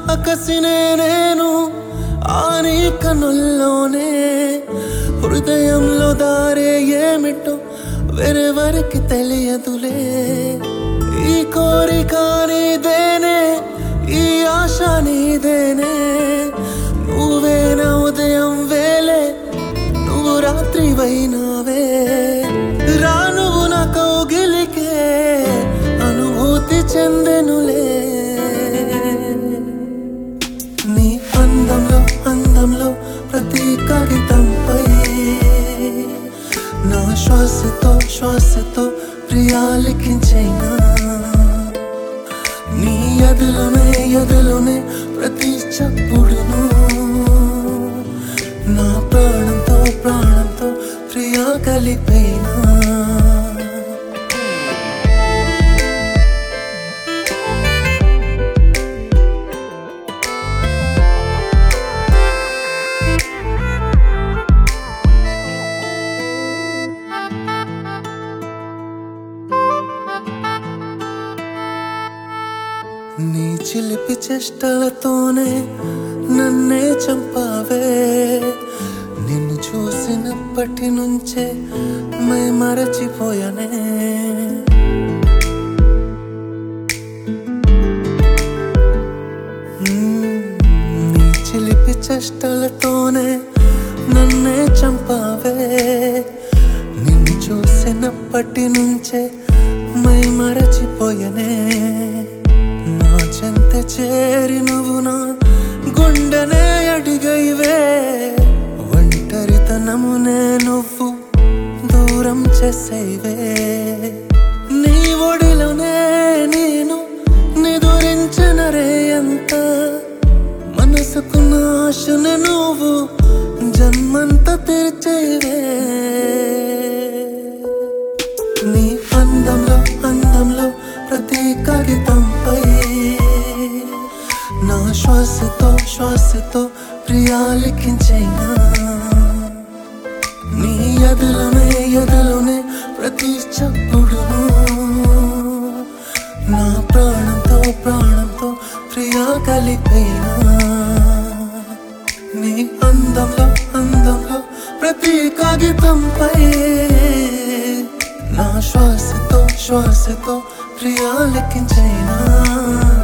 అకసినే నేను ఆ నీ కనుల్లోనే హృదయంలో దారే ఏమిటో వేరెవరికి తెలియదులే ఈ కోరిక నీదేనే ఈ ఆశ నీదేనే నువ్వేన ఉదయం వేలే నువ్వు రాత్రి వైనావే రానువు నా కౌగిలికే అనుభూతి చెందెనులే నీ అందంలో అందంలో ప్రతి కాగితంపై నా శ్వాసతో శ్వాసతో ప్రియాలికించైనా నీ ఎదులునే ఎదులునే ప్రతి చప్పుడును నా ప్రాణంతో ప్రాణంతో ప్రియా కలిపైనా నీ చిలిపి చేష్టలతోనే నన్నే చంపావే నిన్ను చూసినప్పటి నుంచే మై మరచిపోయానే మ్మ్, నీ చిలిపి చేష్టలతోనే నన్నే చంపావే నిన్ను చూసినప్పటి నుంచే మై మరచిపోయనే నా చెంత చేరి నువ్వు నా గుండెనే అడిగైవే ఒంటరితనమునే నువ్వు దూరం చేసేవే నీ ఒడిలోనే నేను నిదురించనరే అంత మనసుకు నాశను నువ్వు జన్మంత తెరిచేవే నీ అందంలో అందంలో ప్రతి కాగితంపై నా శ్వాసతో శ్వాసతో ప్రియాలికించైనా నీ ఎదులునే ఎదులునే ప్రతి చప్పుడును నా ప్రాణంతో ప్రాణంతో ప్రియా కలిపైనా నీ అందంలో అందంలో ప్రతి కాగితంపై నా శ్వాసతో శ్వాసతో ప్రియాలకించైనా